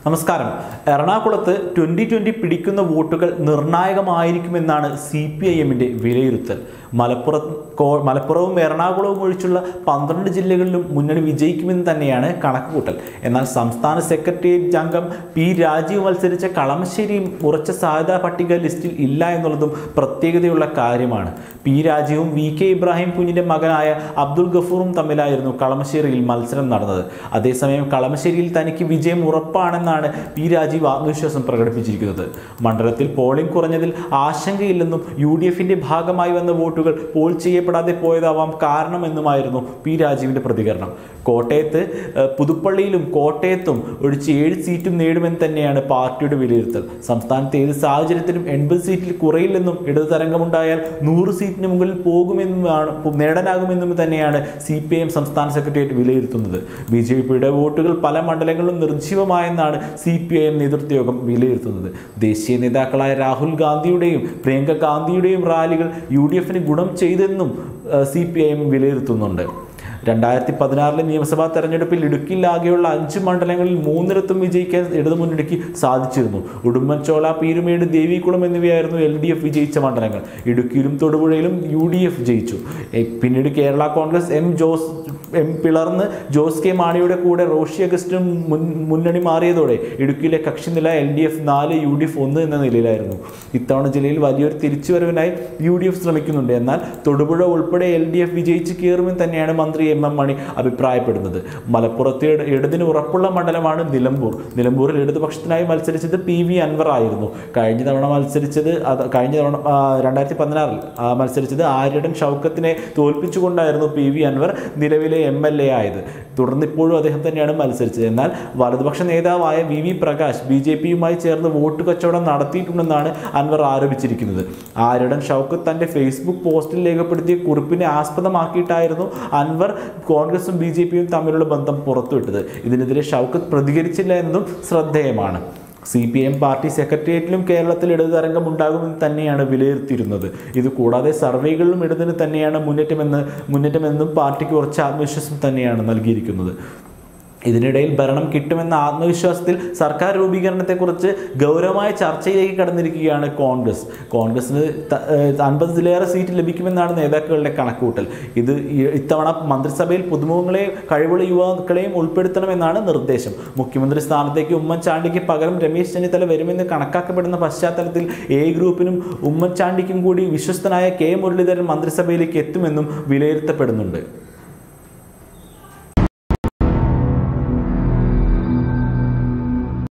നമസ്കാരം എറണാകുളത്ത് twenty twenty പിടിക്കുന്ന വോട്ടുകൾ നിർണായകമായിരിക്കുമെന്നാണ് സി പി ഐ എമ്മിൻ്റെ വിലയിരുത്തൽ മലപ്പുറം കോ മലപ്പുറവും എറണാകുളവും ഒഴിച്ചുള്ള പന്ത്രണ്ട് ജില്ലകളിലും മുന്നണി വിജയിക്കുമെന്ന് തന്നെയാണ് കണക്കുകൂട്ടൽ എന്നാൽ സംസ്ഥാന സെക്രട്ടേറിയറ്റ് അംഗം പി രാജീവ് മത്സരിച്ച കളമശ്ശേരിയും ഉറച്ച സാധ്യതാ പട്ടിക ലിസ്റ്റിൽ ഇല്ല എന്നുള്ളതും പ്രത്യേകതയുള്ള കാര്യമാണ് പി രാജീവും വി കെ ഇബ്രാഹിം കുഞ്ഞിൻ്റെ മകനായ അബ്ദുൾ ഗഫൂറും തമ്മിലായിരുന്നു കളമശ്ശേരിയിൽ മത്സരം നടന്നത് അതേസമയം കളമശ്ശേരിയിൽ തനിക്ക് വിജയം ഉറപ്പാണെന്നാണ് പി രാജീവ് ആത്മവിശ്വാസം പ്രകടിപ്പിച്ചിരിക്കുന്നത് മണ്ഡലത്തിൽ പോളിംഗ് കുറഞ്ഞതിൽ ആശങ്കയില്ലെന്നും യു ഡി എഫിൻ്റെ ഭാഗമായി വന്ന വോട്ടുകൾ പോൾ ചെയ്യപ്പെടാതെ പോയതാവാം കാരണമെന്നുമായിരുന്നു പി രാജീവിൻ്റെ പ്രതികരണം കോട്ടയത്ത് ഏഹ്, പുതുപ്പള്ളിയിലും കോട്ടയത്തും ഒഴിച്ച് ഏഴ് സീറ്റും നേടുമെന്ന് തന്നെയാണ് പാർട്ടിയുടെ വിലയിരുത്തൽ സംസ്ഥാനത്ത് ഏത് സാഹചര്യത്തിലും എൺപത് സീറ്റിൽ കുറയില്ലെന്നും ഇടതു തരംഗമുണ്ടായാൽ നൂറ് സീറ്റിന് മുകളിൽ പോകുമെന്നുമാണ് നേടാനാകുമെന്നും തന്നെയാണ് സി പി എം സംസ്ഥാന സെക്രട്ടേറിയറ്റ് വിലയിരുത്തുന്നത് ബി ജെ പിയുടെ വോട്ടുകൾ പല മണ്ഡലങ്ങളിലും നിർജ്ജീവമായെന്നാണ് സി പി ഐ എം നേതൃത്വയോഗം വിലയിരുത്തുന്നത് ദേശീയ നേതാക്കളായ രാഹുൽ ഗാന്ധിയുടെയും പ്രിയങ്ക ഗാന്ധിയുടെയും റാലികൾ യു ഡി എഫിന് ഗുണം ചെയ്തെന്നും സി പി ഐ എം വിലയിരുത്തുന്നുണ്ട് രണ്ടായിരത്തി പതിനാറിലെ നിയമസഭാ തെരഞ്ഞെടുപ്പിൽ ഇടുക്കിയിലാകെയുള്ള അഞ്ച് മണ്ഡലങ്ങളിൽ മൂന്നിടത്തും വിജയിക്കാൻ ഇടതുമുന്നണിക്ക് സാധിച്ചിരുന്നു ഉടുമ്പൻചോല പീരുമേട് ദേവികുളം എന്നിവയായിരുന്നു എൽ ഡി എഫ് വിജയിച്ച മണ്ഡലങ്ങൾ ഇടുക്കിയിലും തൊടുപുഴയിലും യു ഡി എഫ് ജയിച്ചു എ, പിന്നീട് Kerala Congress M Jose M പിളർന്ന് ജോസ് കെ മാണിയുടെ കൂടെ റോഷി അഗസ്റ്റിനും മുൻ മുന്നണി മാറിയതോടെ ഇടുക്കിയിലെ കക്ഷിനില എൽ ഡി എഫ് നാല് യു ഡി എഫ് ഒന്ന് എന്ന നിലയിലായിരുന്നു ഇത്തവണ ജില്ലയിൽ വലിയൊരു തിരിച്ചുവരവിനായി യു ഡി എഫ് ശ്രമിക്കുന്നുണ്ട് എന്നാൽ തൊടുപുഴ ഉൾപ്പെടെ എൽ ഡി എഫ് വിജയിച്ച് കയറുമെന്ന് തന്നെയാണ് മന്ത്രി എം എം മണി അഭിപ്രായപ്പെടുന്നത് മലപ്പുറത്ത് ഇട- ഇടതിന് ഉറപ്പുള്ള മണ്ഡലമാണ് നിലമ്പൂർ നിലമ്പൂരിൽ ഇടതുപക്ഷത്തിനായി മത്സരിച്ചത് പി വി അൻവർ ആയിരുന്നു കഴിഞ്ഞ തവണ മത്സരിച്ചത് അത് കഴിഞ്ഞ തവണ ആ, രണ്ടായിരത്തി പതിനാറിൽ ആ, മത്സരിച്ചത് ആര്യടൻ ഷൗക്കത്തിനെ തോൽപ്പിച്ചുകൊണ്ടായിരുന്നു പി വി അൻവർ നിലവിലെ എം എൽ എ ആയത് തുടർന്ന് ഇപ്പോഴും അദ്ദേഹം തന്നെയാണ് മത്സരിച്ചത് എന്നാൽ വലതുപക്ഷ നേതാവായ V V Prakash B J പിയുമായി ചേർന്ന് വോട്ട് കച്ചവടം നടത്തിയിട്ടുണ്ടെന്നാണ് അൻവർ ആരോപിച്ചിരിക്കുന്നത് ആര്യടൻ ഷൗക്കത്ത് തൻ്റെ ഫേസ്ബുക്ക് പോസ്റ്റിൽ രേഖപ്പെടുത്തിയ കുറിപ്പിനെ ആസ്പദമാക്കിയിട്ടായിരുന്നു അൻവർ കോൺഗ്രസും ബി ജെ പിയും തമ്മിലുള്ള ബന്ധം പുറത്തുവിട്ടത് ഇതിനെതിരെ ഷൗക്കത്ത് പ്രതികരിച്ചില്ല എന്നതും ശ്രദ്ധേയമാണ് സി പി എം പാർട്ടി സെക്രട്ടേറിയറ്റിലും കേരളത്തിൽ ഇടതു തരംഗം ഉണ്ടാകുമെന്ന് തന്നെയാണ് വിലയിരുത്തിയിരുന്നത് ഇത് കൂടാതെ സർവേകളിലും ഇടതിന് തന്നെയാണ് മുന്നേറ്റമെന്ന് മുന്നേറ്റമെന്നും പാർട്ടിക്ക് കുറച്ച് ആത്മവിശ്വാസം തന്നെയാണ് നൽകിയിരിക്കുന്നത് ഇതിനിടയിൽ ഭരണം കിട്ടുമെന്ന ആത്മവിശ്വാസത്തിൽ സർക്കാർ രൂപീകരണത്തെക്കുറിച്ച് ഗൗരവമായ ചർച്ചയിലേക്ക് കടന്നിരിക്കുകയാണ് കോൺഗ്രസ് കോൺഗ്രസിന് ത- ഏഹ് അൻപതിലേറെ സീറ്റ് ലഭിക്കുമെന്നാണ് നേതാക്കളുടെ കണക്കുകൂട്ടൽ ഇത് ഈ- ഇത്തവണ മന്ത്രിസഭയിൽ പുതുമുഖങ്ങളെയും കഴിവുള്ള യുവാക്കളെയും ഉൾപ്പെടുത്തണമെന്നാണ് നിർദ്ദേശം മുഖ്യമന്ത്രി സ്ഥാനത്തേക്ക് ഉമ്മൻചാണ്ടിക്ക് പകരം രമേശ് ചെന്നിത്തല വരുമെന്ന് കണക്കാക്കപ്പെടുന്ന പശ്ചാത്തലത്തിൽ എ ഗ്രൂപ്പിനും ഉമ്മൻചാണ്ടിക്കും കൂടി വിശ്വസ്തനായ കെ മുരളീധരൻ മന്ത്രിസഭയിലേക്ക് എത്തുമെന്നും വിലയിരുത്തപ്പെടുന്നുണ്ട്